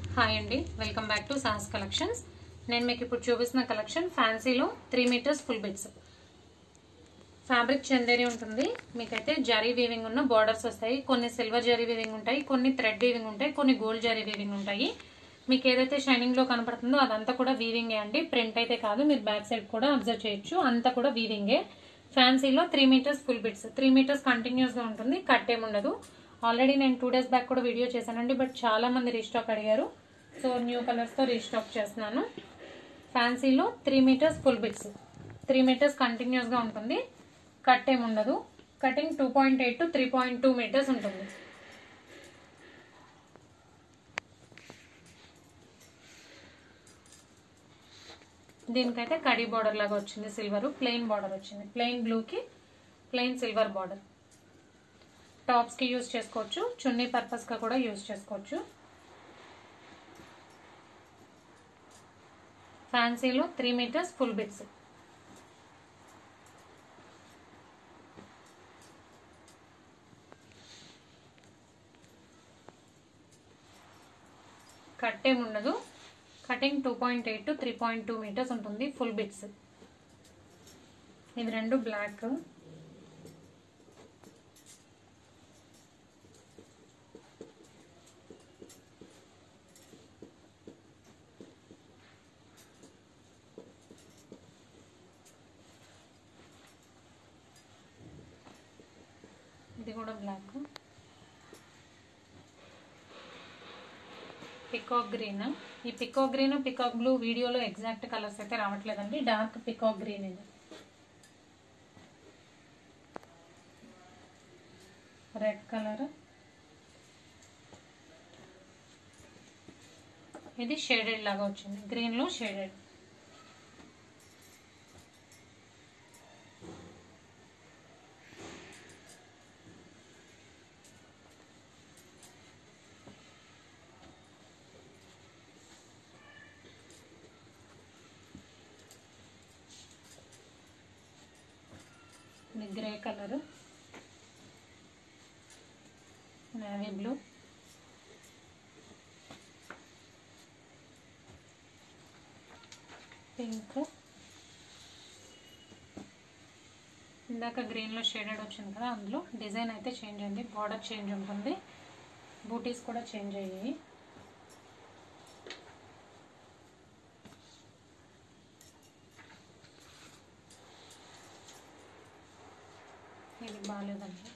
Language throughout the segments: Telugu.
హాయ్ అండి welcome back to Sahas collections నేను మీకు ఇప్పుడు చూపిస్తున్న కలెక్షన్ ఫ్యాన్సీలో three metres full bits fabric Chanderi ఉంటుంది మీకైతే జరీ వీవింగ్ ఉన్న బార్డర్స్ వస్తాయి కొన్ని సిల్వర్ జరీ వీవింగ్ ఉంటాయి కొన్ని థ్రెడ్ వీవింగ్ ఉంటాయి కొన్ని గోల్డ్ జరీ వీవింగ్ ఉంటాయి మీకు ఏదైతే షైనింగ్ లో కనపడుతుందో అదంతా కూడా వీవింగే అండి ప్రింట్ అయితే కాదు మీరు బ్యాక్ సైడ్ కూడా అబ్జర్వ్ చేయొచ్చు అంతా కూడా వీవింగే ఫ్యాన్సీలో three metres full bits three metres continuous గా ఉంటుంది కట్ ఏముండదు ఆల్రెడీ నేను టూ డేస్ బ్యాక్ కూడా వీడియో చేశానండి బట్ చాలా మంది రీస్టాక్ అడిగారు సో న్యూ కలర్స్ తో రీస్టాక్ చేస్తున్నాను ఫ్యాన్సీలో three metres full bits three metres continuous గా ఉంటుంది కట్ ఏమి ఉండదు cutting two point eight to three point two metres ఉంటుంది దీనికైతే కడీ బార్డర్ లాగా వచ్చింది సిల్వర్ ప్లెయిన్ బార్డర్ వచ్చింది ప్లెయిన్ బ్లూకి ప్లెయిన్ సిల్వర్ బార్డర్ టాప్స్కి యూజ్ చేసుకోవచ్చు చున్నీ పర్పస్గా కూడా యూజ్ చేసుకోవచ్చు ఫ్యాన్సీలో three metres full bits cut ఏమి ఉండదు cutting two point eight to three point two metres ఉంటుంది ఫుల్ బిట్స్ ఇవి రెండు బ్లాక్ ఇది కూడా బ్లాక్ పికాక్ గ్రీన్ ఈ పికాక్ గ్రీన్ పికాక్ బ్లూ వీడియోలో ఎగ్జాక్ట్ కలర్స్ అయితే రావట్లేదండి డార్క్ పికాక్ గ్రీన్ ఇది రెడ్ కలర్ ఇది షేడెడ్ లాగా వచ్చింది గ్రీన్ లో షేడెడ్ ఇది grey colour navy blue pink ఇందాక గ్రీన్లో షేడెడ్ వచ్చింది కదా అందులో డిజైన్ అయితే చేంజ్ అయింది బార్డర్ చేంజ్ ఉంటుంది బూటీస్ కూడా చేంజ్ అయ్యాయి ఇది బాగాలేదండి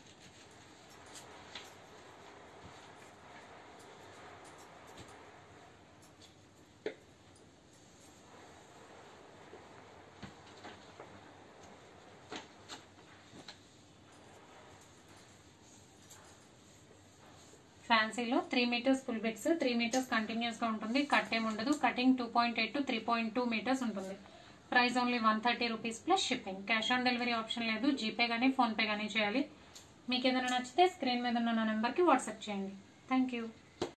ఫ్యాన్సీలో three metres full bits three metres continuous గా ఉంటుంది కట్ ఏమి ఉండదు cutting two point eight to three point two metres ఉంటుంది price only one thirty rupees plus shipping cash on delivery option లేదు జీపే కానీ ఫోన్పే కానీ చేయాలి మీకు ఏదైనా నచ్చితే స్క్రీన్ మీద ఉన్న నా నెంబర్కి వాట్సాప్ చేయండి థ్యాంక్ యూ